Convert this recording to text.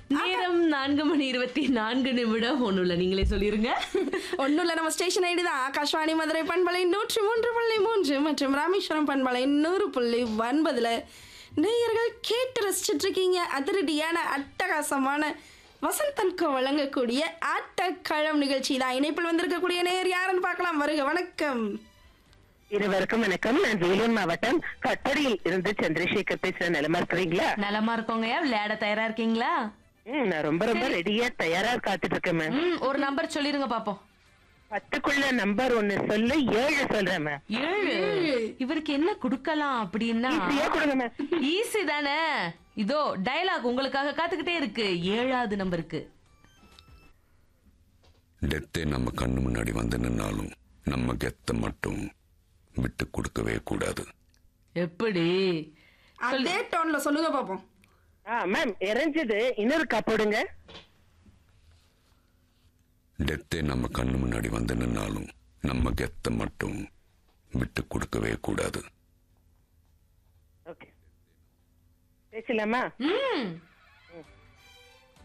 நேரம் நான்கு மணி இருபத்தி நான்கு நிமிடம் ஒண்ணும் இல்ல நீங்களே சொல்லிருங்க ஒன்றும் இல்லை நம்ம ஸ்டேஷன் ஐடி தான் ஆகாஷ்வாணி மதுரை பண்பலை நூற்றி மூன்று புள்ளி மூன்று மற்றும் ராமேஸ்வரம் பண்பலை நூறு புள்ளி ஒன்பதுல நேயர்கள் கேட்டு ரசிச்சிட்டு இருக்கீங்க அதிரடியான அட்டகாசமான வசந்தன்கு வழங்கக்கூடிய ஆட்டக்களம் நிகழ்ச்சி தான் இணைப்பில் வந்திருக்கக்கூடிய நேயர் யாருன்னு பார்க்கலாம் வருக வணக்கம் இருவருக்கும் வணக்கம் நான் வேலூர் மாவட்டம் கட்டடியில் இருந்து சந்திரசேகர் பேசுறேன் நிலமா இருக்கிறீங்களா நலமா இருக்கோங்கய்யா விளையாட தயாரா இருக்கீங்களா ம், நான் ரொம்ப ரொம்ப ரெடியா தயாரா காத்துட்டு இருக்கேன் மேம் ம் ஒரு நம்பர் சொல்லிருங்க பாப்போம் பத்துக்குள்ள நம்பர் ஒன்னு சொல்லு ஏழு சொல்றேன் மேம் ஏழு இவருக்கு என்ன குடுக்கலாம் அப்படின்னா ஈஸியா கொடுங்க மேம் ஈஸி தானே இதோ டயலாக் உங்களுக்காக காத்துக்கிட்டே இருக்கு ஏழாவது நம்பருக்கு டெத்தே நம்ம கண்ணு முன்னாடி வந்து நின்னாலும் நம்ம கெத்த மட்டும் விட்டு கொடுக்கவே கூடாது எப்படி அதே டோன்ல சொல்லுங்க பார்ப்போம் ஆ மேம் இறைஞ்சது இன்னொரு கப்போடுங்க டெத்தே நம்ம கண்ணு முன்னாடி வந்து நின்னாலும் நம்ம கெத்த மட்டும் விட்டு கொடுக்கவே கூடாது ஓகே பேசலாமா ம்